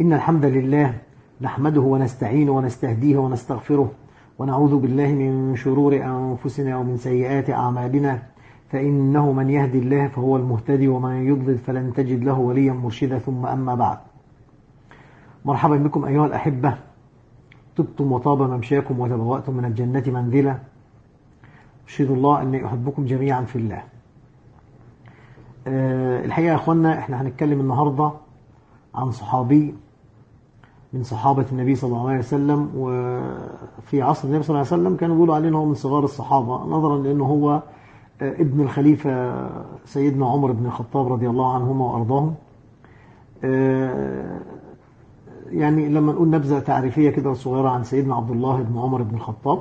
إن الحمد لله نحمده ونستعينه ونستهديه ونستغفره ونعوذ بالله من شرور أنفسنا ومن سيئات أعمالنا فإنه من يهدي الله فهو المهتدي ومن يضلل فلن تجد له وليا مرشدا ثم أما بعد مرحبا بكم أيها الأحبة طبتم وطاب ممشاكم وتبوأتم من الجنة منزلا أشهد الله أني أحبكم جميعا في الله أه الحقيقة يا أخوانا إحنا هنتكلم النهاردة عن صحابي من صحابة النبي صلى الله عليه وسلم وفي عصر النبي صلى الله عليه وسلم كانوا بيقولوا عليه أنه من صغار الصحابة نظرا لأنه هو ابن الخليفة سيدنا عمر بن الخطاب رضي الله عنهما وأرضاهم يعني لما نقول نبذة تعريفية كده صغيرة عن سيدنا عبد الله بن عمر بن الخطاب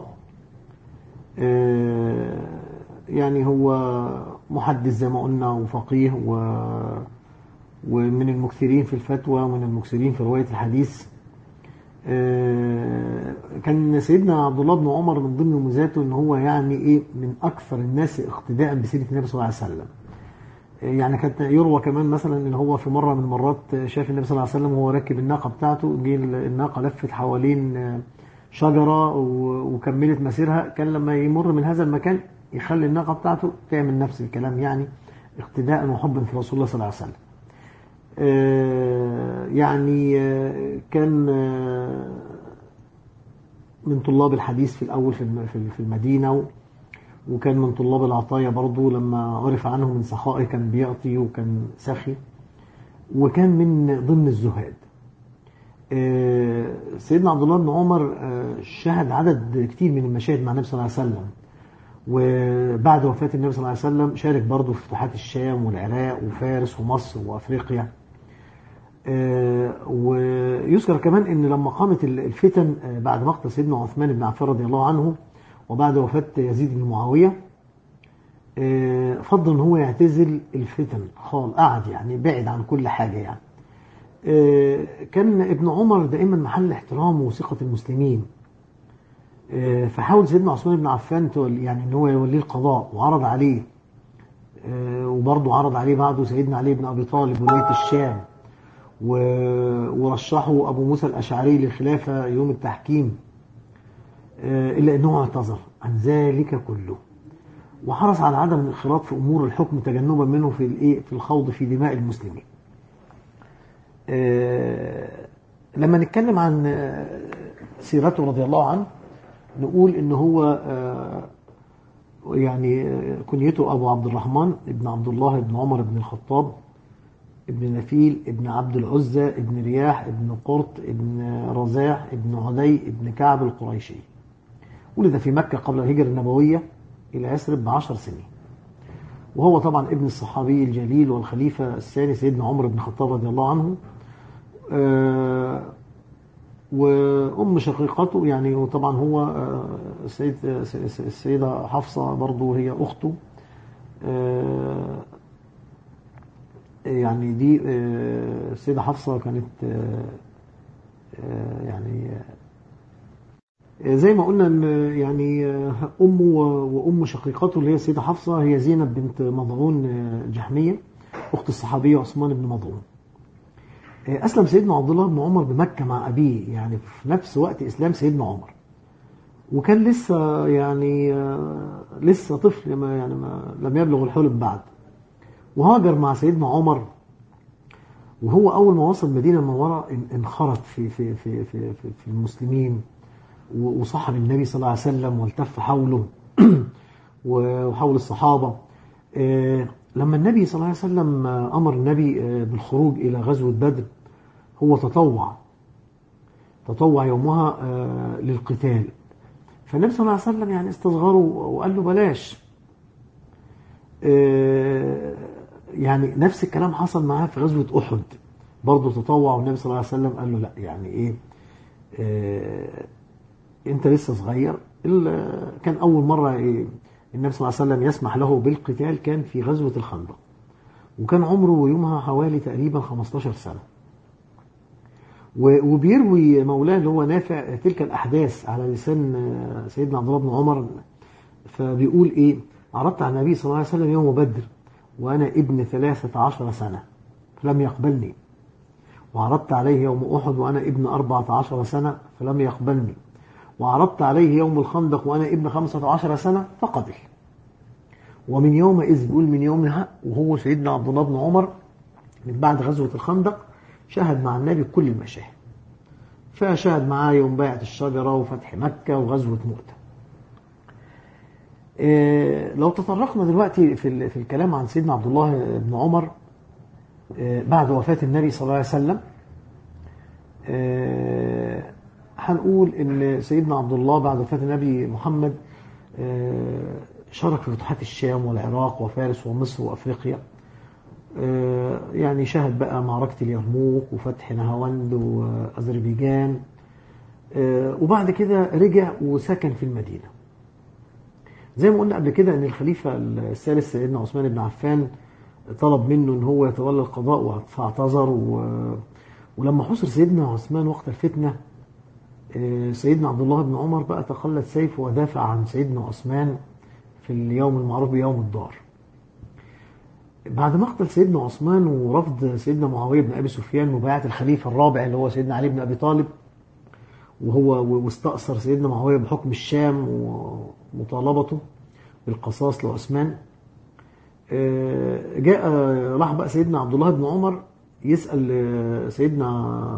يعني هو محدث زي ما قلنا وفقيه و ومن المكثرين في الفتوى ومن المكثرين في رواية الحديث كان سيدنا عبد الله بن عمر من ضمن ميزاته ان هو يعني ايه من اكثر الناس اقتداء بسيره النبي صلى الله عليه وسلم يعني كانت يروى كمان مثلا ان هو في مره من المرات شاف النبي صلى الله عليه وسلم وهو راكب الناقه بتاعته جه الناقه لفت حوالين شجره وكملت مسيرها كان لما يمر من هذا المكان يخلي الناقه بتاعته تعمل نفس الكلام يعني اقتداء وحبا في رسول الله صلى الله عليه وسلم يعني كان من طلاب الحديث في الأول في المدينة وكان من طلاب العطايا برضو لما عرف عنه من سخائه كان بيعطي وكان سخي وكان من ضمن الزهاد سيدنا عبد الله بن عمر شهد عدد كتير من المشاهد مع النبي صلى الله عليه وسلم وبعد وفاة النبي صلى الله عليه وسلم شارك برضه في فتوحات الشام والعراق وفارس ومصر وافريقيا ويذكر كمان ان لما قامت الفتن بعد مقتل سيدنا عثمان بن عفان رضي الله عنه وبعد وفاة يزيد بن معاوية فضل ان هو يعتزل الفتن خال قعد يعني بعد عن كل حاجة يعني كان ابن عمر دائما محل احترام وثقة المسلمين فحاول سيدنا عثمان بن عفان يعني ان هو يوليه القضاء وعرض عليه وبرضه عرض عليه بعده سيدنا علي بن ابي طالب ولايه الشام ورشحه ابو موسى الاشعري للخلافه يوم التحكيم الا انه اعتذر عن ذلك كله وحرص على عدم الانخراط في امور الحكم تجنبا منه في الايه في الخوض في دماء المسلمين. لما نتكلم عن سيرته رضي الله عنه نقول ان هو يعني كنيته ابو عبد الرحمن ابن عبد الله ابن عمر بن الخطاب ابن نفيل ابن عبد العزة ابن رياح ابن قرط ابن رزاح ابن عدي ابن كعب القريشي ولد في مكة قبل الهجرة النبوية إلى يثرب بعشر سنين وهو طبعا ابن الصحابي الجليل والخليفة الثاني سيدنا عمر بن الخطاب رضي الله عنه وأم شقيقته يعني وطبعا هو السيد السيدة حفصة برضه هي أخته يعني دي السيدة حفصة كانت يعني زي ما قلنا ان يعني امه وام شقيقته اللي هي السيدة حفصة هي زينب بنت مضعون الجحمية اخت الصحابية عثمان بن مضعون أسلم سيدنا عبد الله بن عمر بمكة مع أبيه يعني في نفس وقت إسلام سيدنا عمر وكان لسه يعني لسه طفل ما يعني ما لم يبلغ الحلم بعد وهاجر مع سيدنا عمر وهو أول ما وصل المدينة المنورة انخرط في في في في في, في المسلمين وصحب النبي صلى الله عليه وسلم والتف حوله وحول الصحابة لما النبي صلى الله عليه وسلم أمر النبي بالخروج إلى غزوة بدر هو تطوع تطوع يومها للقتال فالنبي صلى الله عليه وسلم يعني استصغره وقال له بلاش يعني نفس الكلام حصل معاه في غزوة أحد برضه تطوع والنبي صلى الله عليه وسلم قال له لا يعني إيه أنت لسه صغير كان أول مرة إيه النبي صلى الله عليه وسلم يسمح له بالقتال كان في غزوة الخندق وكان عمره يومها حوالي تقريبا 15 سنة وبيروي مولاه اللي هو نافع تلك الأحداث على لسان سيدنا عبد الله بن عمر فبيقول إيه عرضت على النبي صلى الله عليه وسلم يوم بدر وأنا ابن ثلاثة عشر سنة فلم يقبلني وعرضت عليه يوم أحد وأنا ابن أربعة عشر سنة فلم يقبلني وعرضت عليه يوم الخندق وأنا ابن خمسة عشر سنة فقبل ومن يومئذ بيقول من يومها وهو سيدنا عبد الله بن عمر من بعد غزوة الخندق شهد مع النبي كل المشاهد فشهد معاه يوم بيعة الشجرة وفتح مكة وغزوة مؤتة إيه لو تطرقنا دلوقتي في, في الكلام عن سيدنا عبد الله بن عمر إيه بعد وفاة النبي صلى الله عليه وسلم إيه هنقول ان سيدنا عبد الله بعد وفاة النبي محمد شارك في فتوحات الشام والعراق وفارس ومصر وافريقيا يعني شهد بقى معركة اليرموك وفتح نهاوند وأذربيجان وبعد كده رجع وسكن في المدينة زي ما قلنا قبل كده ان الخليفة الثالث سيدنا عثمان بن عفان طلب منه ان هو يتولى القضاء فاعتذر و... ولما حصر سيدنا عثمان وقت الفتنة سيدنا عبد الله بن عمر بقى تقلد سيفه ودافع عن سيدنا عثمان في اليوم المعروف بيوم الدار بعد مقتل سيدنا عثمان ورفض سيدنا معاوية بن أبي سفيان مبايعة الخليفة الرابع اللي هو سيدنا علي بن أبي طالب وهو واستأثر سيدنا معاوية بحكم الشام ومطالبته بالقصاص لعثمان جاء راح بقى سيدنا عبد الله بن عمر يسأل سيدنا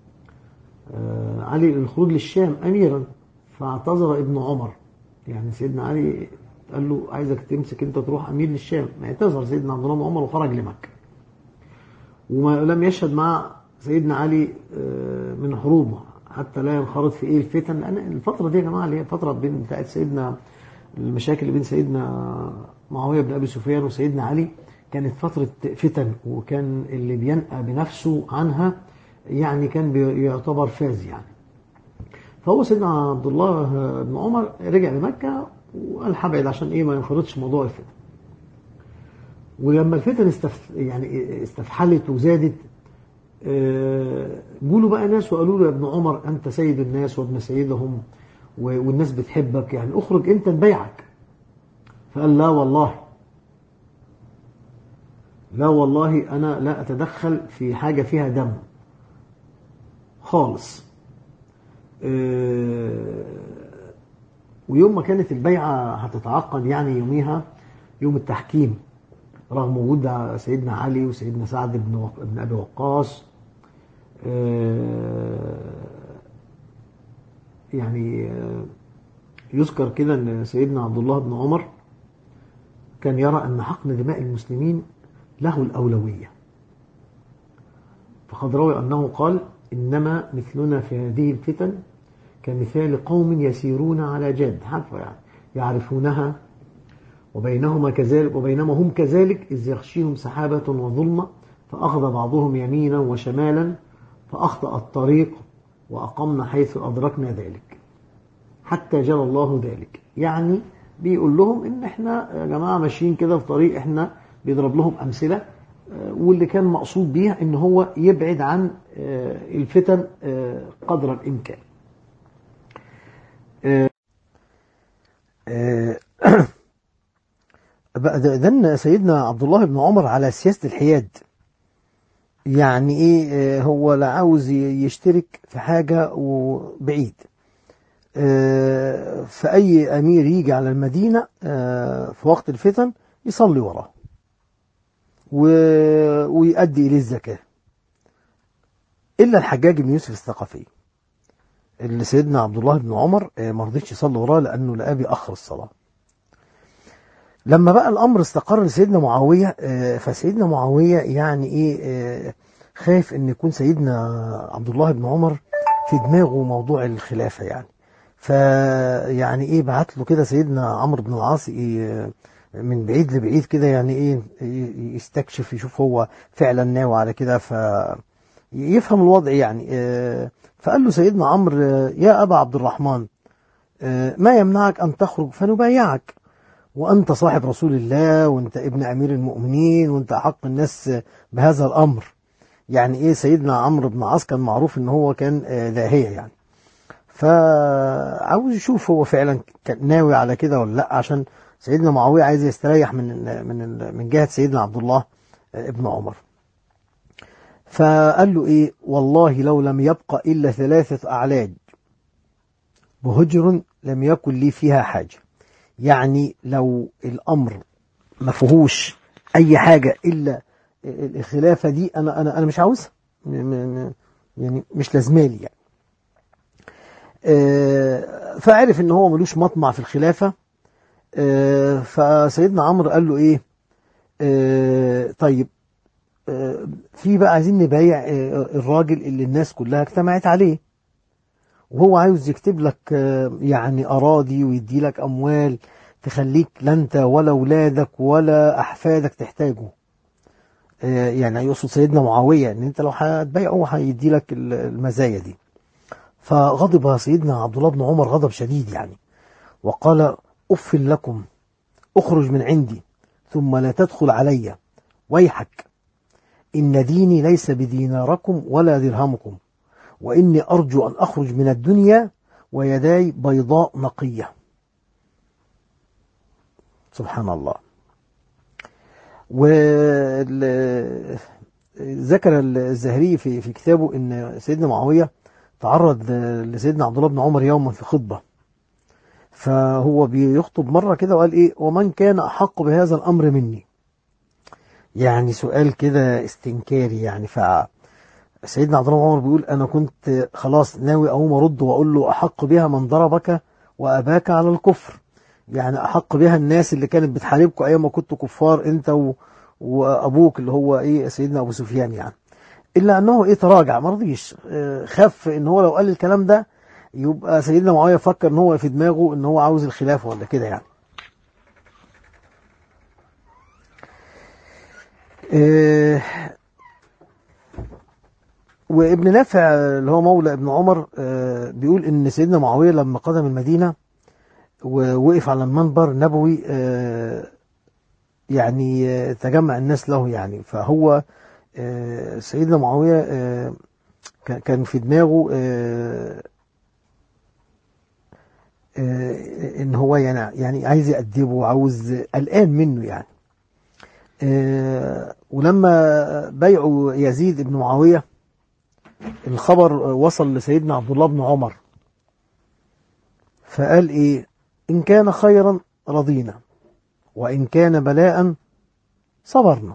علي للخروج للشام أميرا فاعتذر ابن عمر يعني سيدنا علي قال له عايزك تمسك انت تروح امير للشام اعتذر سيدنا عبد الله بن عمر وخرج لمكه ولم يشهد مع سيدنا علي من حروب حتى لا ينخرط في ايه الفتن لان الفتره دي يا جماعه اللي هي الفتره بين بتاعت سيدنا المشاكل اللي بين سيدنا معاويه بن ابي سفيان وسيدنا علي كانت فتره فتن وكان اللي بينأى بنفسه عنها يعني كان يعتبر فاز يعني فهو سيدنا عبد الله بن عمر رجع لمكه وقال هبعد عشان ايه ما ينخرطش موضوع الفتن ولما الفتن استف... يعني استفحلت وزادت جولوا بقى ناس وقالوا له يا ابن عمر انت سيد الناس وابن سيدهم والناس بتحبك يعني اخرج انت نبيعك فقال لا والله لا والله انا لا اتدخل في حاجه فيها دم خالص ويوم ما كانت البيعة هتتعقد يعني يوميها يوم التحكيم رغم وجود سيدنا علي وسيدنا سعد بن بن ابي وقاص يعني يذكر كده ان سيدنا عبد الله بن عمر كان يرى ان حقن دماء المسلمين له الاولويه فقد روي انه قال انما مثلنا في هذه الفتن كمثال قوم يسيرون على جاد حرفة يعني يعرفونها وبينهما كذلك وبينما هم كذلك إذ يغشيهم سحابة وظلمة فأخذ بعضهم يمينا وشمالا فأخطأ الطريق وأقمنا حيث أدركنا ذلك حتى جرى الله ذلك يعني بيقول لهم إن إحنا يا جماعة ماشيين كده في طريق إحنا بيضرب لهم أمثلة واللي كان مقصود بيها إن هو يبعد عن الفتن قدر الإمكان إذن سيدنا عبد الله بن عمر على سياسة الحياد يعني إيه هو لا عاوز يشترك في حاجة وبعيد فأي أمير يجي على المدينة في وقت الفتن يصلي وراه ويؤدي إليه الزكاة إلا الحجاج بن يوسف الثقفي اللي سيدنا عبد الله بن عمر ما رضيش يصلي وراه لانه لقاه بيأخر الصلاه. لما بقى الامر استقر لسيدنا معاويه فسيدنا معاويه يعني ايه خايف ان يكون سيدنا عبد الله بن عمر في دماغه موضوع الخلافه يعني. فيعني ايه بعت له كده سيدنا عمرو بن العاص إيه من بعيد لبعيد كده يعني ايه يستكشف يشوف هو فعلا ناوي على كده ف يفهم الوضع يعني فقال له سيدنا عمرو يا أبا عبد الرحمن ما يمنعك أن تخرج فنبايعك وأنت صاحب رسول الله وأنت ابن أمير المؤمنين وأنت أحق الناس بهذا الأمر يعني إيه سيدنا عمرو بن عاص كان معروف إن هو كان داهية يعني فعاوز يشوف هو فعلا كان ناوي على كده ولا لا عشان سيدنا معاوية عايز يستريح من من من جهة سيدنا عبد الله ابن عمر فقال له إيه والله لو لم يبق إلا ثلاثة أعلاج بهجر لم يكن لي فيها حاجة يعني لو الأمر ما فيهوش أي حاجة إلا الخلافة دي أنا أنا أنا مش عاوزها يعني مش لازمالي يعني فعرف ان هو ملوش مطمع في الخلافة فسيدنا عمرو قال له ايه طيب في بقى عايزين نبايع الراجل اللي الناس كلها اجتمعت عليه وهو عاوز يكتب لك يعني أراضي ويدي لك أموال تخليك لا أنت ولا أولادك ولا أحفادك تحتاجه يعني يقصد سيدنا معاوية ان انت لو هتبيعه هيدي لك المزايا دي فغضب سيدنا عبد الله بن عمر غضب شديد يعني وقال أف لكم اخرج من عندي ثم لا تدخل علي ويحك إن ديني ليس بديناركم ولا درهمكم وإني أرجو أن أخرج من الدنيا ويداي بيضاء نقية سبحان الله وذكر الزهري في في كتابه ان سيدنا معاويه تعرض لسيدنا عبد الله بن عمر يوما في خطبه فهو بيخطب مره كده وقال ايه ومن كان احق بهذا الامر مني يعني سؤال كده استنكاري يعني ف سيدنا عبد الله بن عمر بيقول انا كنت خلاص ناوي اقوم ارد واقول له احق بها من ضربك واباك على الكفر يعني أحق بها الناس اللي كانت بتحاربكم أيام ما كنتوا كفار أنت و... وأبوك اللي هو إيه سيدنا أبو سفيان يعني إلا أنه إيه تراجع ما رضيش خاف إن هو لو قال الكلام ده يبقى سيدنا معاوية فكر إن هو في دماغه إن هو عاوز الخلافة ولا كده يعني إيه وابن نافع اللي هو مولى ابن عمر بيقول ان سيدنا معاويه لما قدم المدينه ووقف على المنبر النبوي يعني تجمع الناس له يعني فهو سيدنا معاوية كان في دماغه ان هو يعني يعني عايز يأدبه عاوز قلقان منه يعني ولما بيعوا يزيد بن معاوية الخبر وصل لسيدنا عبد الله بن عمر فقال ايه إن كان خيرا رضينا وإن كان بلاء صبرنا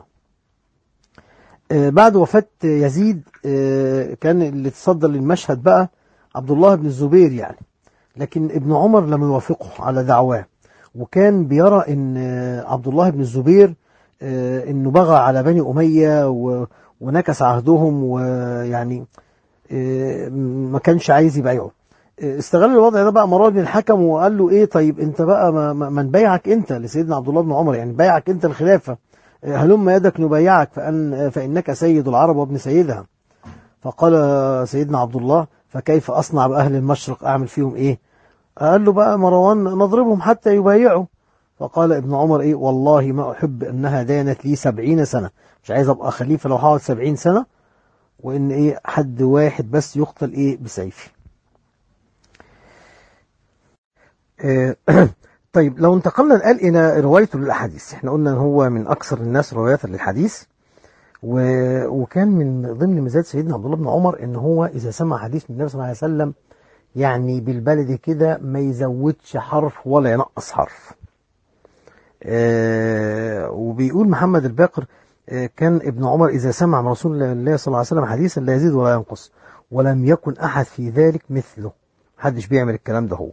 بعد وفاة يزيد كان اللي تصدر للمشهد بقى عبد الله بن الزبير يعني لكن ابن عمر لم يوافقه على دعواه وكان بيرى ان عبد الله بن الزبير انه بغى على بني اميه ونكس عهدهم ويعني ما كانش عايز يبايعه استغل الوضع ده بقى مراد بن الحكم وقال له ايه طيب انت بقى ما, ما نبايعك انت لسيدنا عبد الله بن عمر يعني بايعك انت الخلافه هلم يدك نبايعك فأن فانك سيد العرب وابن سيدها فقال سيدنا عبد الله فكيف اصنع باهل المشرق اعمل فيهم ايه قال له بقى مروان نضربهم حتى يبايعوا فقال ابن عمر ايه والله ما احب انها دانت لي سبعين سنه مش عايز ابقى خليفه لو هقعد سبعين سنه وان ايه حد واحد بس يقتل ايه بسيفي طيب لو انتقلنا الآن إلى روايته للأحاديث احنا قلنا ان هو من أكثر الناس رواية للحديث و... وكان من ضمن ميزات سيدنا عبد الله بن عمر ان هو إذا سمع حديث من النبي صلى الله عليه وسلم يعني بالبلد كده ما يزودش حرف ولا ينقص حرف آه وبيقول محمد الباقر آه كان ابن عمر إذا سمع من رسول الله صلى الله عليه وسلم حديثا لا يزيد ولا ينقص ولم يكن أحد في ذلك مثله محدش بيعمل الكلام ده هو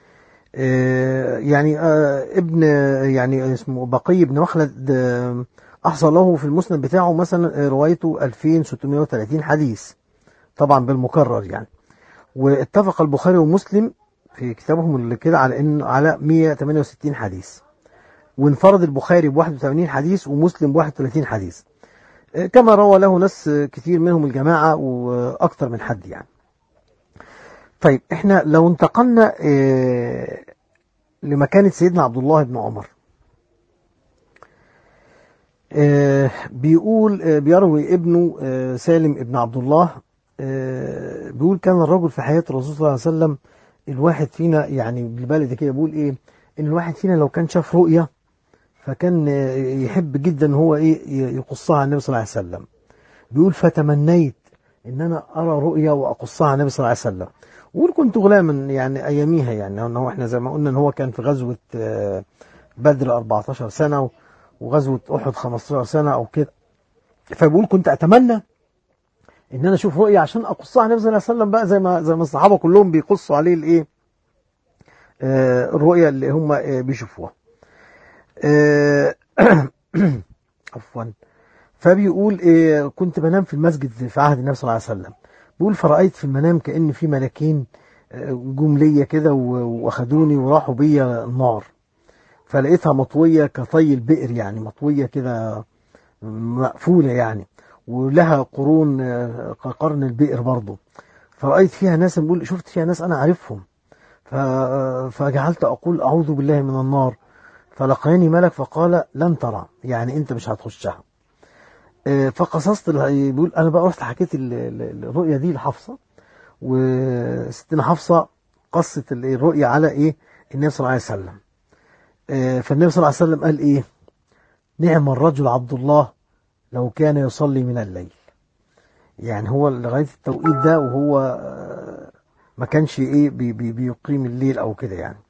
يعني ابن يعني اسمه بقي بن مخلد أحصى له في المسند بتاعه مثلا روايته 2630 حديث طبعا بالمكرر يعني واتفق البخاري ومسلم في كتابهم اللي كده على ان على 168 حديث وانفرد البخاري ب 81 حديث ومسلم ب 31 حديث كما روى له ناس كتير منهم الجماعة وأكثر من حد يعني طيب احنا لو انتقلنا اه لمكانة سيدنا عبد الله بن عمر اه بيقول اه بيروي ابنه سالم ابن عبد الله بيقول كان الرجل في حياة الرسول صلى الله عليه وسلم الواحد فينا يعني بالبلد كده بيقول ايه ان الواحد فينا لو كان شاف رؤية فكان يحب جدا هو ايه يقصها على النبي صلى الله عليه وسلم بيقول فتمنيت ان انا ارى رؤيا واقصها على النبي صلى الله عليه وسلم وقول كنت غلاما يعني اياميها يعني ان هو احنا زي ما قلنا ان هو كان في غزوه آه، بدر 14 سنه وغزوه احد 15 سنه او كده فبيقول كنت اتمنى ان انا اشوف رؤيا عشان اقصها على النبي صلى الله عليه وسلم بقى زي ما زي ما الصحابه كلهم بيقصوا عليه الايه آه، الرؤيا اللي هم آه، بيشوفوها آه، عفوا فبيقول إيه كنت بنام في المسجد في عهد النبي صلى الله عليه وسلم بيقول فرأيت في المنام كأن في ملكين آه، جم ليا كده و- واخدوني وراحوا بيا النار فلقيتها مطوية كطي البئر يعني مطوية كده مقفولة يعني ولها قرون آه، كقرن البئر برضه فرأيت فيها ناس بقول شفت فيها ناس أنا عارفهم ف- فجعلت أقول أعوذ بالله من النار فلقاني ملك فقال لن ترى يعني أنت مش هتخشها آه، فقصصت ال- بيقول أنا بقى رحت حكيت ال- ال- الرؤية دي لحفصة وستنا حفصة قصت ال- الرؤية على إيه النبي صلى الله عليه وسلم آه، فالنبي صلى الله عليه وسلم قال إيه نعم الرجل عبد الله لو كان يصلي من الليل يعني هو لغاية التوقيت ده وهو آه، ما كانش ايه بي بي بيقيم الليل او كده يعني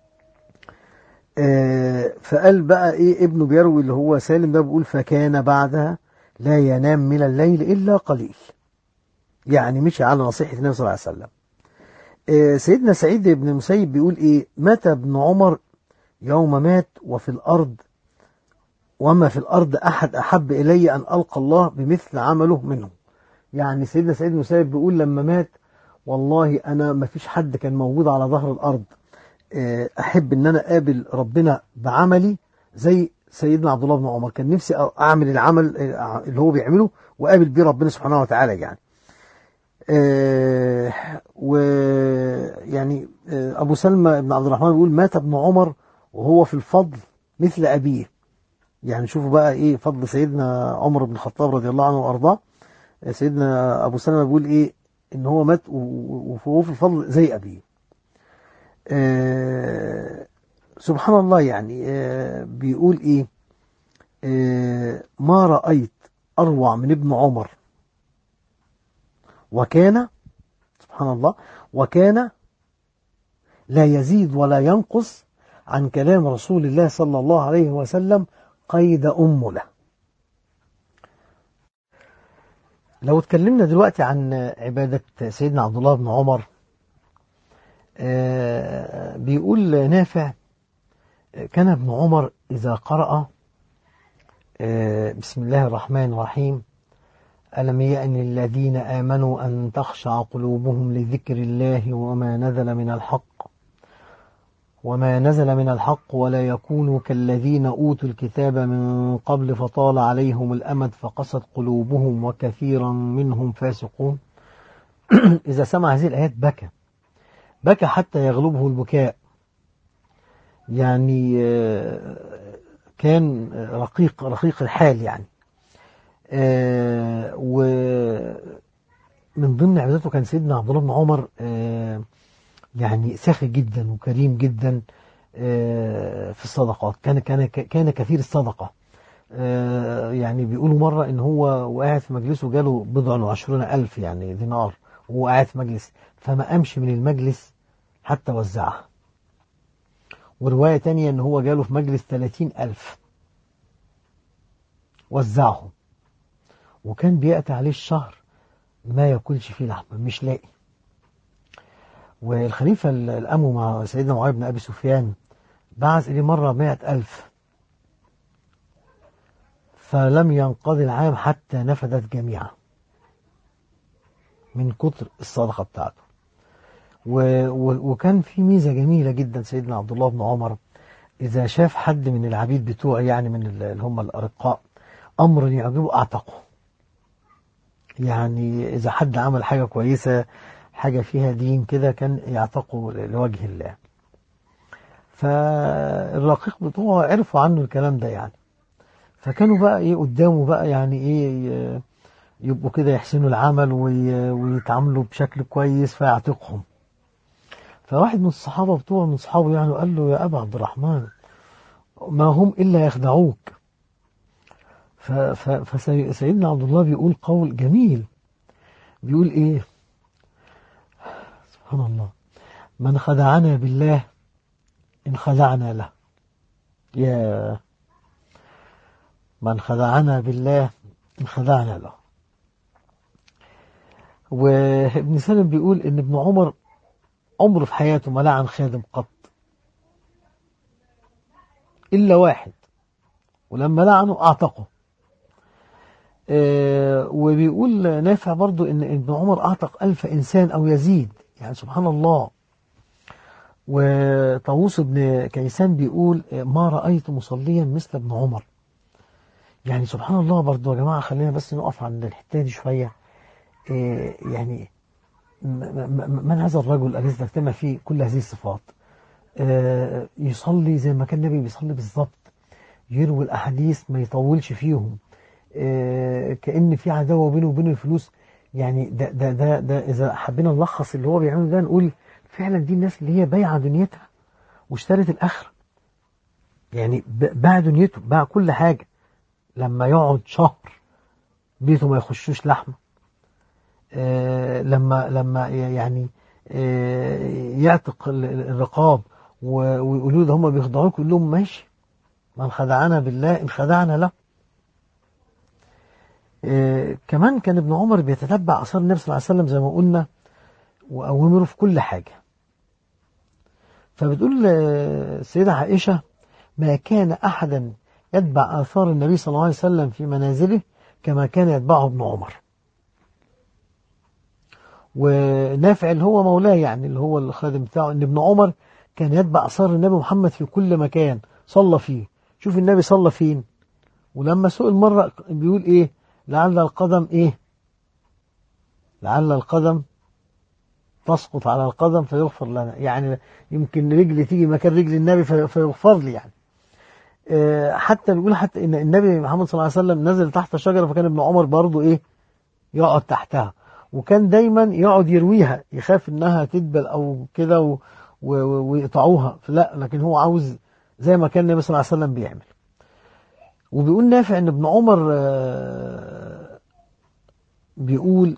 آه، فقال بقى ايه ابنه بيروي اللي هو سالم ده بيقول فكان بعدها لا ينام من الليل الا قليل يعني مشي على نصيحة النبي صلى الله عليه وسلم آه، سيدنا سعيد بن المسيب بيقول ايه مات ابن عمر يوم مات وفي الارض وما في الارض احد احب الي ان القى الله بمثل عمله منه يعني سيدنا سعيد بن المسيب بيقول لما مات والله انا ما فيش حد كان موجود على ظهر الارض آه، احب ان انا اقابل ربنا بعملي زي سيدنا عبد الله بن عمر كان نفسي اعمل العمل آه، اللي هو بيعمله واقابل بيه ربنا سبحانه وتعالى يعني آه، ويعني آه، ابو سلمى بن عبد الرحمن بيقول مات ابن عمر وهو في الفضل مثل ابيه يعني شوفوا بقى ايه فضل سيدنا عمر بن الخطاب رضي الله عنه وارضاه آه، سيدنا ابو سلمى بيقول ايه ان هو مات و- وهو في الفضل زي ابيه آه، سبحان الله يعني آه، بيقول ايه آه، ما رأيت أروع من ابن عمر وكان سبحان الله وكان لا يزيد ولا ينقص عن كلام رسول الله صلى الله عليه وسلم قيد أمله لو اتكلمنا دلوقتي عن عبادة سيدنا عبد الله بن عمر آه، بيقول نافع كان ابن عمر إذا قرأ آه، بسم الله الرحمن الرحيم ألم يأن الذين آمنوا أن تخشع قلوبهم لذكر الله وما نزل من الحق وما نزل من الحق ولا يكونوا كالذين أوتوا الكتاب من قبل فطال عليهم الأمد فقست قلوبهم وكثيرا منهم فاسقون إذا سمع هذه الآيات بكى بكى حتى يغلبه البكاء يعني آه، كان رقيق رقيق الحال يعني آه، ومن ضمن عبادته كان سيدنا عبد الله بن عمر آه، يعني سخي جدا وكريم جدا آه، في الصدقات كان كان كان كثير الصدقه آه، يعني بيقولوا مرة إن هو وقاعد في مجلسه جاله بضع وعشرون ألف يعني دينار وهو قاعد في مجلس فما قامش من المجلس حتى وزعها ورواية تانية إن هو جاله في مجلس ثلاثين ألف وزعهم وكان بيأتي عليه الشهر ما ياكلش فيه لحمة مش لاقي والخليفة الأمو مع سيدنا معاوية بن أبي سفيان بعث إليه مرة مائة ألف فلم ينقضي العام حتى نفدت جميعا من كتر الصدقة بتاعته و و وكان في ميزة جميلة جدا سيدنا عبد الله بن عمر إذا شاف حد من العبيد بتوعه يعني من اللي هم الأرقاء أمر يعجبه أعتقه يعني إذا حد عمل حاجة كويسة حاجة فيها دين كده كان يعتقه لوجه الله فالرقيق بتوعه عرفوا عنه الكلام ده يعني فكانوا بقى ايه قدامه بقى يعني ايه يبقوا كده يحسنوا العمل وي- ويتعاملوا بشكل كويس فيعتقهم فواحد من الصحابة بتوعه من صحابه يعني قال له يا أبا عبد الرحمن ما هم إلا يخدعوك فسيدنا عبد الله بيقول قول جميل بيقول ايه سبحان الله من خدعنا بالله إن خدعنا له يا من خدعنا بالله إن خدعنا له وابن سلم بيقول إن ابن عمر عمره في حياته ما لعن خادم قط إلا واحد ولما لعنه أعتقه آه وبيقول نافع برضو إن ابن عمر أعتق ألف إنسان أو يزيد يعني سبحان الله وطاووس بن كيسان بيقول ما رأيت مصليا مثل ابن عمر يعني سبحان الله برضو يا جماعة خلينا بس نقف عند الحتة دي شوية آه يعني من هذا الرجل الذي تجتمع فيه كل هذه الصفات آه يصلي زي ما كان النبي بيصلي بالظبط يروي الأحاديث ما يطولش فيهم آه كأن في عداوة بينه وبين الفلوس يعني ده, ده, ده, ده إذا حبينا نلخص اللي هو بيعمله ده نقول فعلا دي الناس اللي هي بايعة دنيتها واشترت الآخرة يعني باع دنيته باع كل حاجة لما يقعد شهر بيته ما يخشوش لحمه آه لما لما يعني آه يعتق الرقاب ويقولوا ده هم بيخضعوك يقول لهم ماشي من خدعنا بالله إن خدعنا له آه كمان كان ابن عمر بيتتبع أثار النبي صلى الله عليه وسلم زي ما قلنا وأوامره في كل حاجة فبتقول السيدة عائشة ما كان أحدا يتبع آثار النبي صلى الله عليه وسلم في منازله كما كان يتبعه ابن عمر ونافع اللي هو مولاه يعني اللي هو الخادم بتاعه ان ابن عمر كان يتبع اثار النبي محمد في كل مكان صلى فيه شوف النبي صلى فين ولما سئل مرة بيقول ايه لعل القدم ايه لعل القدم تسقط على القدم فيغفر لنا يعني يمكن رجلي تيجي مكان رجل النبي فيغفر لي يعني حتى بيقول حتى ان النبي محمد صلى الله عليه وسلم نزل تحت شجرة فكان ابن عمر برضه ايه يقعد تحتها وكان دايما يقعد يرويها يخاف انها تدبل او كده ويقطعوها لا لكن هو عاوز زي ما كان النبي صلى الله عليه وسلم بيعمل وبيقول نافع ان ابن عمر بيقول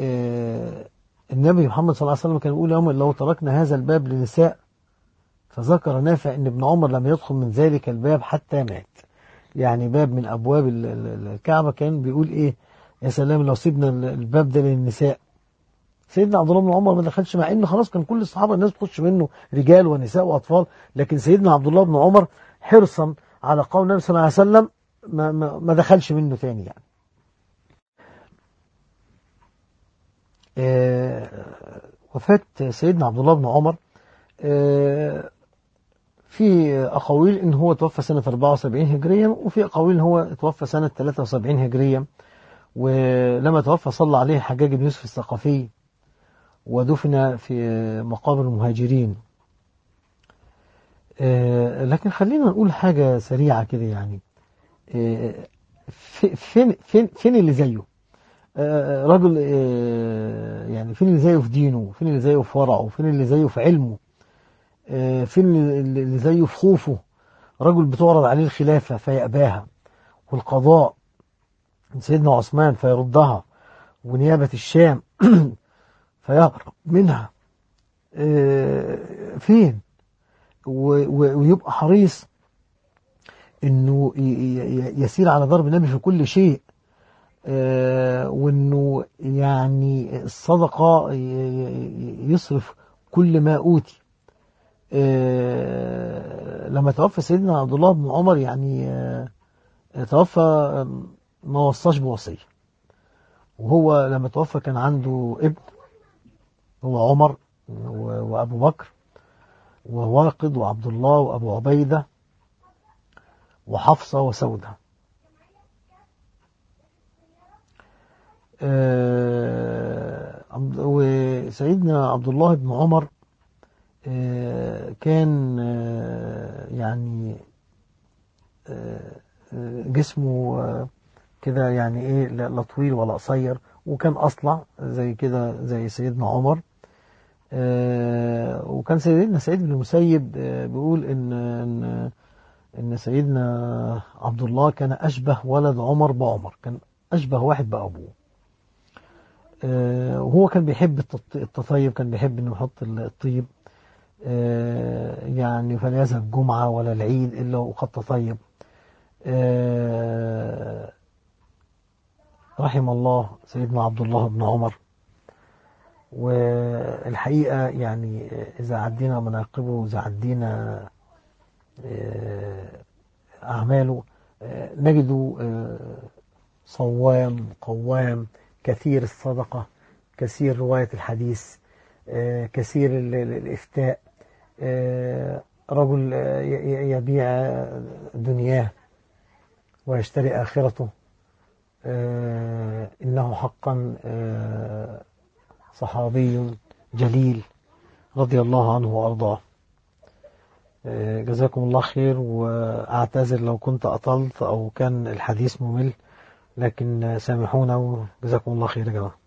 النبي محمد صلى الله عليه وسلم كان بيقول يوم لو تركنا هذا الباب للنساء فذكر نافع ان ابن عمر لم يدخل من ذلك الباب حتى مات يعني باب من ابواب الكعبه كان بيقول ايه يا سلام لو سيبنا الباب ده للنساء سيدنا عبد الله بن عمر ما دخلش مع انه خلاص كان كل الصحابه الناس بتخش منه رجال ونساء واطفال لكن سيدنا عبد الله بن عمر حرصا على قول النبي صلى الله عليه وسلم ما, ما, ما دخلش منه تاني يعني آه وفاة سيدنا عبد الله بن عمر آه في أقاويل إن هو توفى سنة 74 هجريا وفي أقاويل إن هو توفى سنة 73 هجريا ولما توفى صلى عليه حجاج بن يوسف الثقفي ودفن في مقابر المهاجرين لكن خلينا نقول حاجة سريعة كده يعني فين فين فين اللي زيه رجل يعني فين اللي زيه في دينه فين اللي زيه في ورعه فين اللي زيه في علمه فين اللي زيه في خوفه رجل بتعرض عليه الخلافة فيأباها والقضاء سيدنا عثمان فيردها ونيابة الشام فيهرب منها فين ويبقى حريص انه يسير على ضرب النبي في كل شيء وانه يعني الصدقة يصرف كل ما اوتي لما توفى سيدنا عبد الله بن عمر يعني توفى ما وصاش بوصية وهو لما توفى كان عنده ابن هو عمر وأبو بكر وواقد وعبد الله وأبو عبيدة وحفصة وسودة وسيدنا عبد الله بن عمر كان يعني جسمه كده يعني ايه لا طويل ولا قصير وكان اصلع زي كده زي سيدنا عمر وكان سيدنا سعيد بن المسيب بيقول ان ان ان سيدنا عبد الله كان اشبه ولد عمر بعمر كان اشبه واحد بابوه آه، وهو كان بيحب التط- التطيب كان بيحب انه يحط الطيب آه، يعني فليذهب الجمعة ولا العيد إلا وقد تطيب آه، رحم الله سيدنا عبد الله بن عمر والحقيقة يعني إذا عدينا مناقبه إذا عدينا آه، أعماله آه، نجده آه، صوام قوام كثير الصدقة كثير رواية الحديث آه، كثير ال- ال- الإفتاء آه، رجل آه، ي- ي- يبيع دنياه ويشتري آخرته آه، إنه حقا آه، صحابي جليل رضي الله عنه وأرضاه آه، جزاكم الله خير وأعتذر لو كنت أطلت أو كان الحديث ممل لكن سامحونا وجزاكم الله خير يا جماعة